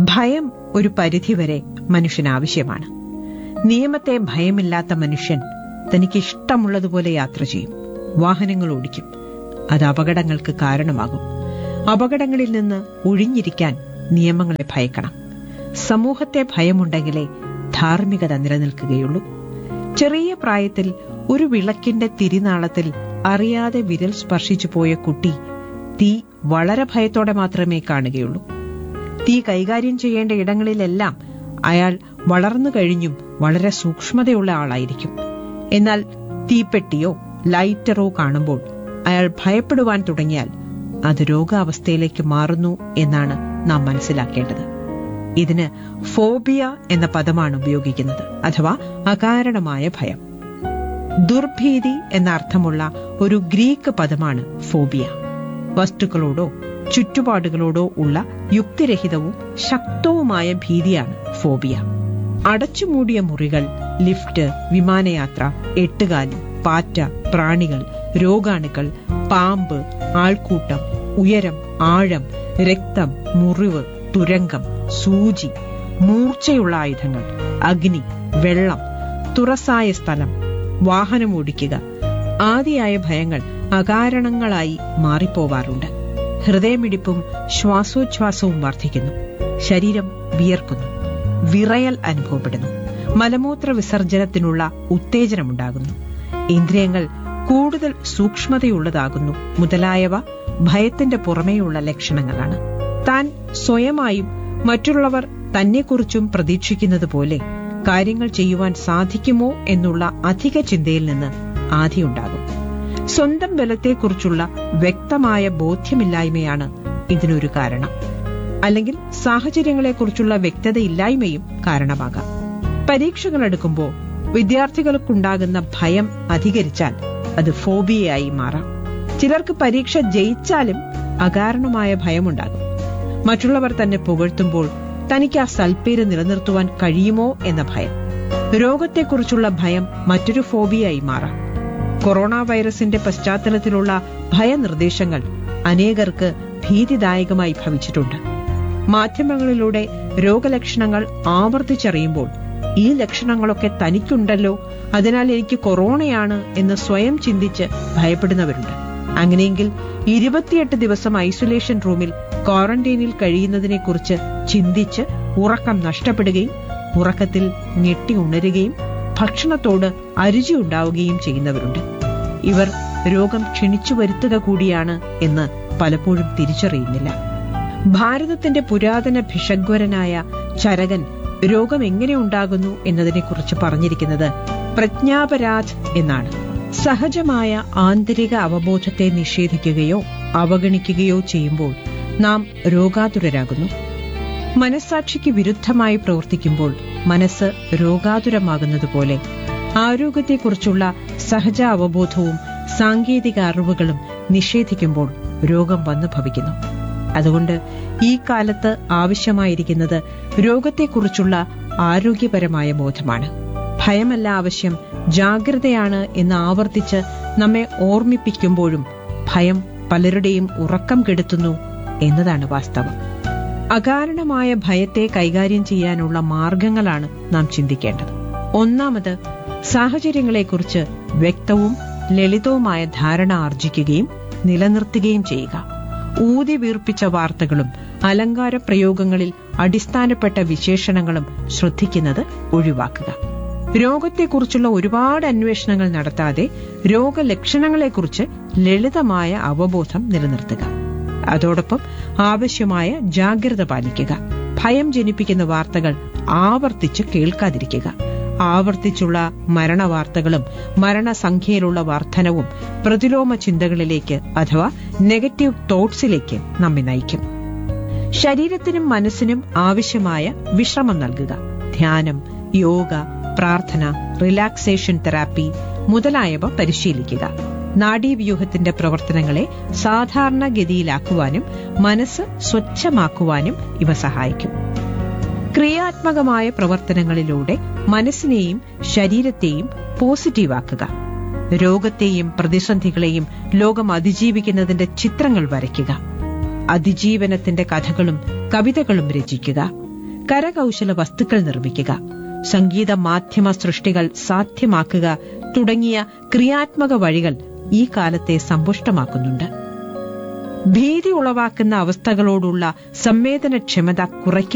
ഭയം ഒരു പരിധിവരെ മനുഷ്യന് ആവശ്യമാണ് നിയമത്തെ ഭയമില്ലാത്ത മനുഷ്യൻ തനിക്ക് ഇഷ്ടമുള്ളതുപോലെ യാത്ര ചെയ്യും വാഹനങ്ങൾ ഓടിക്കും അത് അപകടങ്ങൾക്ക് കാരണമാകും അപകടങ്ങളിൽ നിന്ന് ഒഴിഞ്ഞിരിക്കാൻ നിയമങ്ങളെ ഭയക്കണം സമൂഹത്തെ ഭയമുണ്ടെങ്കിലേ ധാർമ്മികത നിലനിൽക്കുകയുള്ളൂ ചെറിയ പ്രായത്തിൽ ഒരു വിളക്കിന്റെ തിരിനാളത്തിൽ അറിയാതെ വിരൽ സ്പർശിച്ചു പോയ കുട്ടി തീ വളരെ ഭയത്തോടെ മാത്രമേ കാണുകയുള്ളൂ തീ കൈകാര്യം ചെയ്യേണ്ട ഇടങ്ങളിലെല്ലാം അയാൾ വളർന്നു കഴിഞ്ഞും വളരെ സൂക്ഷ്മതയുള്ള ആളായിരിക്കും എന്നാൽ തീപ്പെട്ടിയോ ലൈറ്ററോ കാണുമ്പോൾ അയാൾ ഭയപ്പെടുവാൻ തുടങ്ങിയാൽ അത് രോഗാവസ്ഥയിലേക്ക് മാറുന്നു എന്നാണ് നാം മനസ്സിലാക്കേണ്ടത് ഇതിന് ഫോബിയ എന്ന പദമാണ് ഉപയോഗിക്കുന്നത് അഥവാ അകാരണമായ ഭയം ദുർഭീതി എന്ന അർത്ഥമുള്ള ഒരു ഗ്രീക്ക് പദമാണ് ഫോബിയ വസ്തുക്കളോടോ ചുറ്റുപാടുകളോടോ ഉള്ള യുക്തിരഹിതവും ശക്തവുമായ ഭീതിയാണ് ഫോബിയ അടച്ചുമൂടിയ മുറികൾ ലിഫ്റ്റ് വിമാനയാത്ര എട്ടുകാലി പാറ്റ പ്രാണികൾ രോഗാണുക്കൾ പാമ്പ് ആൾക്കൂട്ടം ഉയരം ആഴം രക്തം മുറിവ് തുരങ്കം സൂചി മൂർച്ചയുള്ള ആയുധങ്ങൾ അഗ്നി വെള്ളം തുറസായ സ്ഥലം വാഹനം ഓടിക്കുക ആദിയായ ഭയങ്ങൾ അകാരണങ്ങളായി മാറിപ്പോവാറുണ്ട് ഹൃദയമിടിപ്പും ശ്വാസോച്ഛ്വാസവും വർദ്ധിക്കുന്നു ശരീരം വിയർക്കുന്നു വിറയൽ അനുഭവപ്പെടുന്നു മലമൂത്ര വിസർജനത്തിനുള്ള ഉത്തേജനമുണ്ടാകുന്നു ഇന്ദ്രിയങ്ങൾ കൂടുതൽ സൂക്ഷ്മതയുള്ളതാകുന്നു മുതലായവ ഭയത്തിന്റെ പുറമേയുള്ള ലക്ഷണങ്ങളാണ് താൻ സ്വയമായും മറ്റുള്ളവർ തന്നെക്കുറിച്ചും പ്രതീക്ഷിക്കുന്നത് പോലെ കാര്യങ്ങൾ ചെയ്യുവാൻ സാധിക്കുമോ എന്നുള്ള അധിക ചിന്തയിൽ നിന്ന് ആധിയുണ്ടാകും സ്വന്തം ബലത്തെക്കുറിച്ചുള്ള വ്യക്തമായ ബോധ്യമില്ലായ്മയാണ് ഇതിനൊരു കാരണം അല്ലെങ്കിൽ സാഹചര്യങ്ങളെക്കുറിച്ചുള്ള വ്യക്തതയില്ലായ്മയും കാരണമാകാം പരീക്ഷകൾ എടുക്കുമ്പോൾ വിദ്യാർത്ഥികൾക്കുണ്ടാകുന്ന ഭയം അധികരിച്ചാൽ അത് ഫോബിയയായി മാറാം ചിലർക്ക് പരീക്ഷ ജയിച്ചാലും അകാരണമായ ഭയമുണ്ടാകും മറ്റുള്ളവർ തന്നെ പുകഴ്ത്തുമ്പോൾ തനിക്ക് ആ സൽപ്പേര് നിലനിർത്തുവാൻ കഴിയുമോ എന്ന ഭയം രോഗത്തെക്കുറിച്ചുള്ള ഭയം മറ്റൊരു ഫോബിയായി മാറാം കൊറോണ വൈറസിന്റെ പശ്ചാത്തലത്തിലുള്ള ഭയനിർദ്ദേശങ്ങൾ അനേകർക്ക് ഭീതിദായകമായി ഭവിച്ചിട്ടുണ്ട് മാധ്യമങ്ങളിലൂടെ രോഗലക്ഷണങ്ങൾ ആവർത്തിച്ചറിയുമ്പോൾ ഈ ലക്ഷണങ്ങളൊക്കെ തനിക്കുണ്ടല്ലോ അതിനാൽ എനിക്ക് കൊറോണയാണ് എന്ന് സ്വയം ചിന്തിച്ച് ഭയപ്പെടുന്നവരുണ്ട് അങ്ങനെയെങ്കിൽ ഇരുപത്തിയെട്ട് ദിവസം ഐസൊലേഷൻ റൂമിൽ ക്വാറന്റൈനിൽ കഴിയുന്നതിനെക്കുറിച്ച് ചിന്തിച്ച് ഉറക്കം നഷ്ടപ്പെടുകയും ഉറക്കത്തിൽ ഞെട്ടി ഉണരുകയും ഭക്ഷണത്തോട് അരുചി ഉണ്ടാവുകയും ചെയ്യുന്നവരുണ്ട് ഇവർ രോഗം ക്ഷണിച്ചു വരുത്തുക കൂടിയാണ് എന്ന് പലപ്പോഴും തിരിച്ചറിയുന്നില്ല ഭാരതത്തിന്റെ പുരാതന ഭിഷഗ്വരനായ ചരകൻ രോഗം എങ്ങനെ ഉണ്ടാകുന്നു എന്നതിനെക്കുറിച്ച് പറഞ്ഞിരിക്കുന്നത് പ്രജ്ഞാപരാധ് എന്നാണ് സഹജമായ ആന്തരിക അവബോധത്തെ നിഷേധിക്കുകയോ അവഗണിക്കുകയോ ചെയ്യുമ്പോൾ നാം രോഗാതുരരാകുന്നു മനസ്സാക്ഷിക്ക് വിരുദ്ധമായി പ്രവർത്തിക്കുമ്പോൾ മനസ്സ് രോഗാതുരമാകുന്നതുപോലെ ആരോഗ്യത്തെക്കുറിച്ചുള്ള സഹജ അവബോധവും സാങ്കേതിക അറിവുകളും നിഷേധിക്കുമ്പോൾ രോഗം വന്നു ഭവിക്കുന്നു അതുകൊണ്ട് ഈ കാലത്ത് ആവശ്യമായിരിക്കുന്നത് രോഗത്തെക്കുറിച്ചുള്ള ആരോഗ്യപരമായ ബോധമാണ് ഭയമല്ല ആവശ്യം ജാഗ്രതയാണ് എന്ന് ആവർത്തിച്ച് നമ്മെ ഓർമ്മിപ്പിക്കുമ്പോഴും ഭയം പലരുടെയും ഉറക്കം കെടുത്തുന്നു എന്നതാണ് വാസ്തവം അകാരണമായ ഭയത്തെ കൈകാര്യം ചെയ്യാനുള്ള മാർഗങ്ങളാണ് നാം ചിന്തിക്കേണ്ടത് ഒന്നാമത് സാഹചര്യങ്ങളെക്കുറിച്ച് വ്യക്തവും ലളിതവുമായ ധാരണ ആർജിക്കുകയും നിലനിർത്തുകയും ചെയ്യുക ഊതി വീർപ്പിച്ച വാർത്തകളും അലങ്കാര പ്രയോഗങ്ങളിൽ അടിസ്ഥാനപ്പെട്ട വിശേഷണങ്ങളും ശ്രദ്ധിക്കുന്നത് ഒഴിവാക്കുക രോഗത്തെക്കുറിച്ചുള്ള ഒരുപാട് അന്വേഷണങ്ങൾ നടത്താതെ രോഗലക്ഷണങ്ങളെക്കുറിച്ച് ലളിതമായ അവബോധം നിലനിർത്തുക അതോടൊപ്പം ആവശ്യമായ ജാഗ്രത പാലിക്കുക ഭയം ജനിപ്പിക്കുന്ന വാർത്തകൾ ആവർത്തിച്ച് കേൾക്കാതിരിക്കുക ആവർത്തിച്ചുള്ള മരണവാർത്തകളും മരണസംഖ്യയിലുള്ള വർധനവും പ്രതിലോമ ചിന്തകളിലേക്ക് അഥവാ നെഗറ്റീവ് തോട്ട്സിലേക്ക് നമ്മെ നയിക്കും ശരീരത്തിനും മനസ്സിനും ആവശ്യമായ വിശ്രമം നൽകുക ധ്യാനം യോഗ പ്രാർത്ഥന റിലാക്സേഷൻ തെറാപ്പി മുതലായവ പരിശീലിക്കുക നാഡീവ്യൂഹത്തിന്റെ പ്രവർത്തനങ്ങളെ സാധാരണഗതിയിലാക്കുവാനും മനസ്സ് സ്വച്ഛമാക്കുവാനും ഇവ സഹായിക്കും ക്രിയാത്മകമായ പ്രവർത്തനങ്ങളിലൂടെ മനസ്സിനെയും ശരീരത്തെയും പോസിറ്റീവാക്കുക രോഗത്തെയും പ്രതിസന്ധികളെയും ലോകം അതിജീവിക്കുന്നതിന്റെ ചിത്രങ്ങൾ വരയ്ക്കുക അതിജീവനത്തിന്റെ കഥകളും കവിതകളും രചിക്കുക കരകൗശല വസ്തുക്കൾ നിർമ്മിക്കുക സംഗീത മാധ്യമ സൃഷ്ടികൾ സാധ്യമാക്കുക തുടങ്ങിയ ക്രിയാത്മക വഴികൾ ഈ കാലത്തെ സമ്പുഷ്ടമാക്കുന്നുണ്ട് ഭീതി ഉളവാക്കുന്ന അവസ്ഥകളോടുള്ള സംവേദനക്ഷമത കുറയ്ക്കുക